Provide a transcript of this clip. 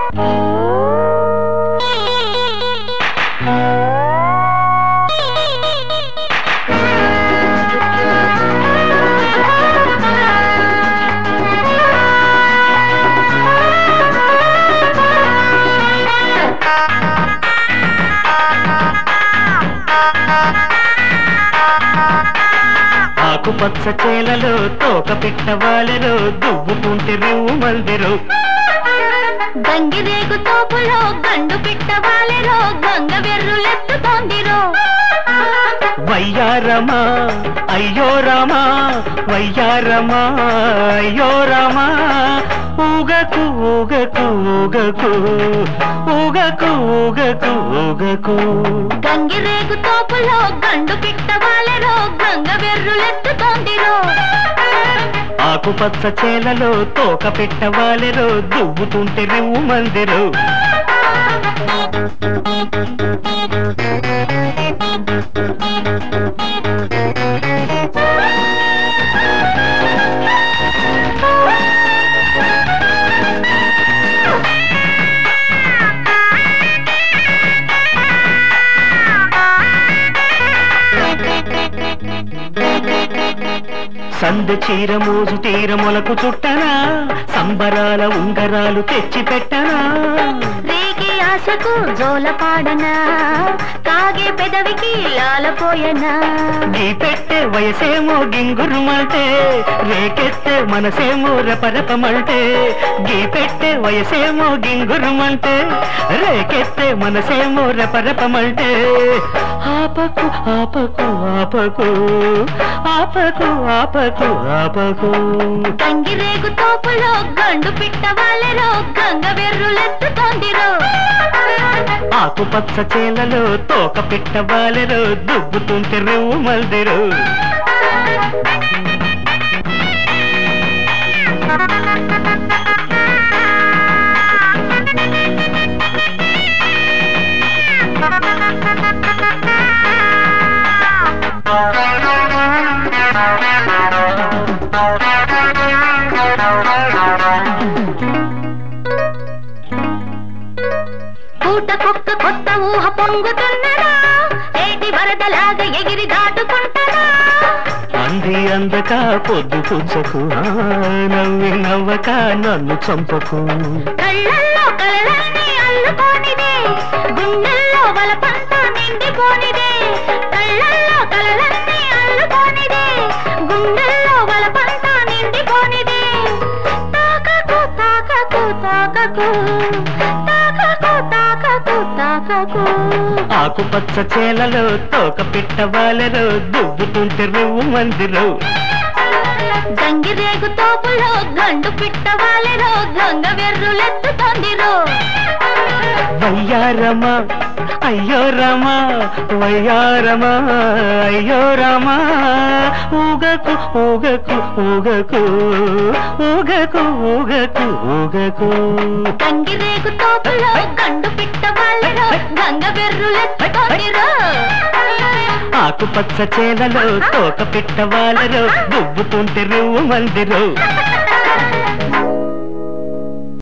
ఆకుపచ్చ చేలలో తోక పిట్టవాలెరో దువ్వుకుంటే రేవు మల్దెరు గంగిరేగు తోపులో గండు పిట్ట వాలెరో గంగ వెర్రులెత్తుతోందిరో వయ్యారమా అయ్యో రామా వయ్యారమా అయ్యో రామా ఊగకు ఊగకు ఊగకు ఊగకు ఊగకు ఊగకు గంగిరేగు తోపులో గండు పిట్ట వాలెరో గంగ వెర్రులెత్తుతోందిరో ఆకుపచ్చ చేలలో తోక పెట్టవాలెరో దువ్వుతుంటే రేవు మందిరు సందె చీర మోజు తీర మొలకు చుట్టనా సంబరాల ఉంగరాలు తెచ్చి పెట్టనా రేగి ఆశకు జోల పాడనా కాగే పెదవికి లాలపోయనా గీ పెట్టే వయసేమో గింగురుమంటే రేకెత్తే మనసేమో రెపరెపమంటే గీ పెట్టే వయసేమో గింగురుమంటే రేకెత్తే మనసేమో రెపరెపమంటే ఆపకు ఆపకు ఆపకు ఆపకు ఆపకు ఆపకు గంగిరేగు తోపులో గండు పిట్ట వాలెరో గంగ వెర్రులెత్తుతోందిరో ఆకుపచ్చ చేలలో తోక పెట్టవాలెరో దుబ్బుతుంటే రేవు మల్దెరు పూటకొక్క కొత్త ఊహ పొంగుతున్నదా ఏటి వరదలాగా ఎగిరి దాటుకుంటదా అంది అందక పొద్దు పుచ్చకు ఆ, నవ్వి నవ్వక నన్ను చంపకు కళ్ళల్లో కలలన్నీ అల్లుకోనిదే గుండెల్లో వలపంతా నిండిపోనిదే కళ్ళల్లో కలలన్నీ అల్లుకోనిదే గుండెల్లో వలపంతా నిండిపోనిదే తాకకు తాకకు తాకకు తాకకు తాకకు తాకకు ఆకుపచ్చ చేలలో తోక పిట్టవాలెరో దువ్వుతుంటే రువ్వు మందిరు గంగిరేగు తోపులో గండు పిట్ట వాలెరో గంగ వెర్రులెత్తుతోందిరో వయ్యారమా అయ్యో రమా వయ్యారమా అయ్యో రమా ఊగకు ఊగకు ఊగకు ఊగకు ఊగకు ఊగకు గంగిరేగు తోపులో గండు పిట్ట వాలెరో గంగ వెర్రులెత్తుతోందిరో ఆకుపచ్చ చేలలో తోక పిట్టవాలెరో దువ్వుతుంటే రువ్వు మందిరు